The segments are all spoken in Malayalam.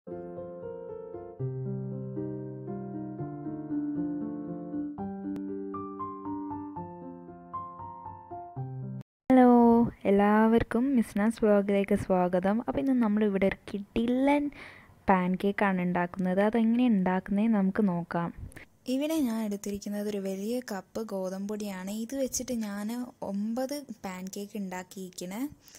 ഹലോ എല്ലാവർക്കും മിസ്നാസ് വ്ളോഗിലേക്ക് സ്വാഗതം അപ്പോൾ ഇന്ന് നമ്മളിവിടെ ഒരു കിഡിലൻ പാൻ കേക്കാണ് ഉണ്ടാക്കുന്നത് അതെങ്ങനെ ഉണ്ടാക്കുന്നത് നമുക്ക് നോക്കാം ഇവിടെ ഞാൻ എടുത്തിരിക്കുന്നത് ഒരു വലിയ കപ്പ് ഗോതമ്പൊടിയാണ് ഇത് വെച്ചിട്ട് ഞാൻ ഒമ്പത് പാൻ കേക്ക് ഉണ്ടാക്കിയിരിക്കണേ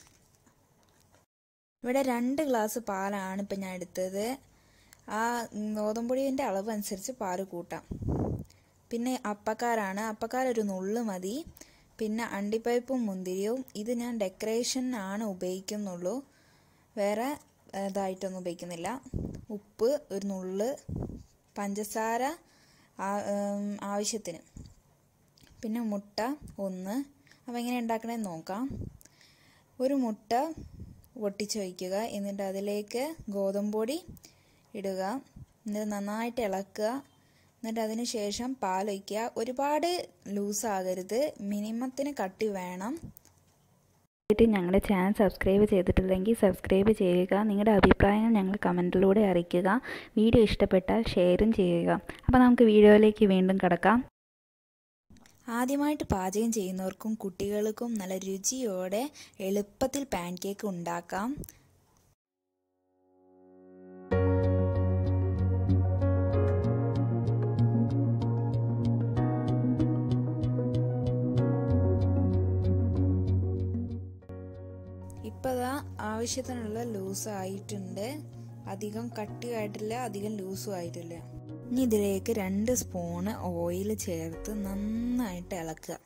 ഇവിടെ രണ്ട് ഗ്ലാസ് പാലാണ് ഇപ്പം ഞാൻ എടുത്തത് ആ ഗോതമ്പൊടിൻ്റെ അളവ് അനുസരിച്ച് പാല് കൂട്ടാം പിന്നെ അപ്പക്കാരാണ് അപ്പക്കാർ ഒരു നുള്ളു മതി പിന്നെ അണ്ടിപ്പരിപ്പും മുന്തിരിയും ഇത് ഞാൻ ഡെക്കറേഷൻ ആണ് ഉപയോഗിക്കുന്നുള്ളൂ വേറെ ഇതായിട്ടൊന്നും ഉപയോഗിക്കുന്നില്ല ഉപ്പ് ഒരു നുള്ള് പഞ്ചസാര ആവശ്യത്തിന് പിന്നെ മുട്ട ഒന്ന് അപ്പോൾ എങ്ങനെ ഉണ്ടാക്കണമെന്ന് നോക്കാം ഒരു മുട്ട പൊട്ടിച്ച് വയ്ക്കുക എന്നിട്ട് അതിലേക്ക് ഗോതമ്പൊടി ഇടുക എന്നിട്ട് നന്നായിട്ട് ഇളക്കുക എന്നിട്ട് അതിന് ശേഷം പാലൊഴിക്കുക ഒരുപാട് ലൂസാകരുത് മിനിമത്തിന് കട്ടി വേണം എന്നിട്ട് ഞങ്ങളുടെ ചാനൽ സബ്സ്ക്രൈബ് ചെയ്തിട്ടില്ലെങ്കിൽ സബ്സ്ക്രൈബ് ചെയ്യുക നിങ്ങളുടെ അഭിപ്രായങ്ങൾ ഞങ്ങൾ കമൻറ്റിലൂടെ അറിയിക്കുക വീഡിയോ ഇഷ്ടപ്പെട്ടാൽ ഷെയറും ചെയ്യുക അപ്പോൾ നമുക്ക് വീഡിയോയിലേക്ക് വീണ്ടും കിടക്കാം ആദ്യമായിട്ട് പാചകം ചെയ്യുന്നവർക്കും കുട്ടികൾക്കും നല്ല രുചിയോടെ എളുപ്പത്തിൽ പാൻ കേക്ക് ഉണ്ടാക്കാം ഇപ്പോൾ അതാ ആവശ്യത്തിനുള്ള ലൂസ് ആയിട്ടുണ്ട് അധികം കട്ടിയായിട്ടില്ല അധികം ലൂസും ആയിട്ടില്ല ഇനി ഇതിലേക്ക് രണ്ട് സ്പൂണ് ഓയിൽ ചേർത്ത് നന്നായിട്ട് ഇളക്കുക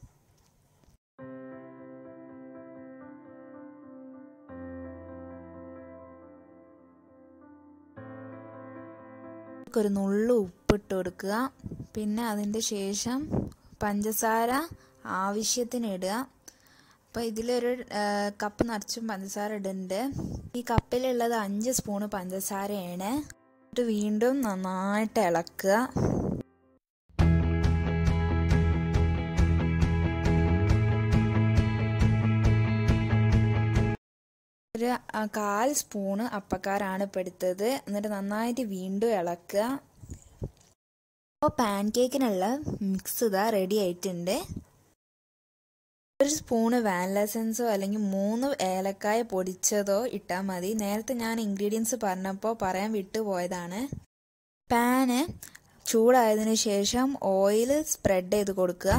ഒരു നുള്ളു ഉപ്പിട്ട് കൊടുക്കുക പിന്നെ അതിൻ്റെ ശേഷം പഞ്ചസാര ആവശ്യത്തിന് ഇടുക അപ്പോൾ ഇതിലൊരു കപ്പ് നിറച്ചും പഞ്ചസാര ഇടുന്നുണ്ട് ഈ കപ്പിലുള്ളത് അഞ്ച് സ്പൂണ് പഞ്ചസാരയാണ് എന്നിട്ട് വീണ്ടും നന്നായിട്ട് ഇളക്കുക ഒരു കാൽ സ്പൂണ് അപ്പക്കാരാണ് ഇപ്പോൾ എടുത്തത് എന്നിട്ട് നന്നായിട്ട് വീണ്ടും ഇളക്കുക അപ്പോൾ പാൻ കേക്കിനുള്ള മിക്സ് ഇതാ റെഡി ആയിട്ടുണ്ട് ഒരു സ്പൂണ് വാനില എസൻസോ അല്ലെങ്കിൽ മൂന്ന് ഏലക്കായ പൊടിച്ചതോ ഇട്ടാൽ മതി നേരത്തെ ഞാൻ ഇൻഗ്രീഡിയൻസ് പറഞ്ഞപ്പോൾ പറയാൻ വിട്ടുപോയതാണ് പാന് ചൂടായതിനു ശേഷം ഓയിൽ സ്പ്രെഡ് ചെയ്ത് കൊടുക്കുക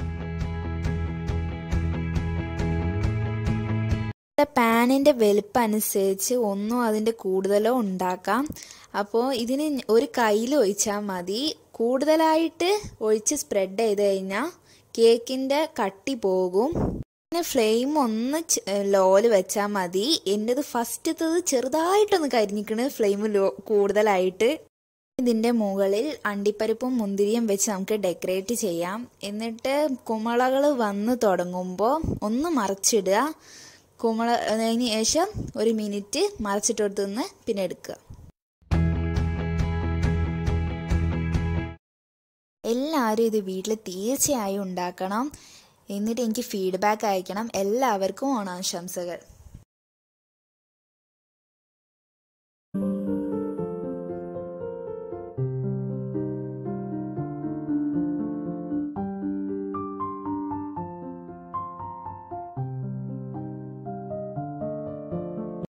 പാനിൻ്റെ വലിപ്പം അനുസരിച്ച് ഒന്നും അതിൻ്റെ കൂടുതലോ ഉണ്ടാക്കാം അപ്പോൾ ഇതിന് ഒരു കയ്യിൽ ഒഴിച്ചാൽ മതി കൂടുതലായിട്ട് ഒഴിച്ച് സ്പ്രെഡ് ചെയ്ത് കഴിഞ്ഞാൽ കേക്കിൻ്റെ കട്ടി പോകും പിന്നെ ഫ്ലെയിം ഒന്ന് ലോയിൽ വെച്ചാൽ മതി എൻ്റെത് ഫസ്റ്റത്തത് ചെറുതായിട്ടൊന്ന് കരിഞ്ഞിക്കണ് ഫ്ലെയിം ലോ കൂടുതലായിട്ട് ഇതിൻ്റെ മുകളിൽ അണ്ടിപ്പരിപ്പും മുന്തിരിയും വെച്ച് നമുക്ക് ഡെക്കറേറ്റ് ചെയ്യാം എന്നിട്ട് കുമളകൾ വന്ന് തുടങ്ങുമ്പോൾ ഒന്ന് മറച്ചിടുക കുമള അതിന് ശേഷം ഒരു മിനിറ്റ് മറച്ചിട്ട് നിന്ന് പിന്നെ എടുക്കുക എല്ലാവരും ഇത് വീട്ടിൽ തീർച്ചയായും ഉണ്ടാക്കണം എന്നിട്ട് എനിക്ക് ഫീഡ്ബാക്ക് അയക്കണം എല്ലാവർക്കും ഓണാശംസകൾ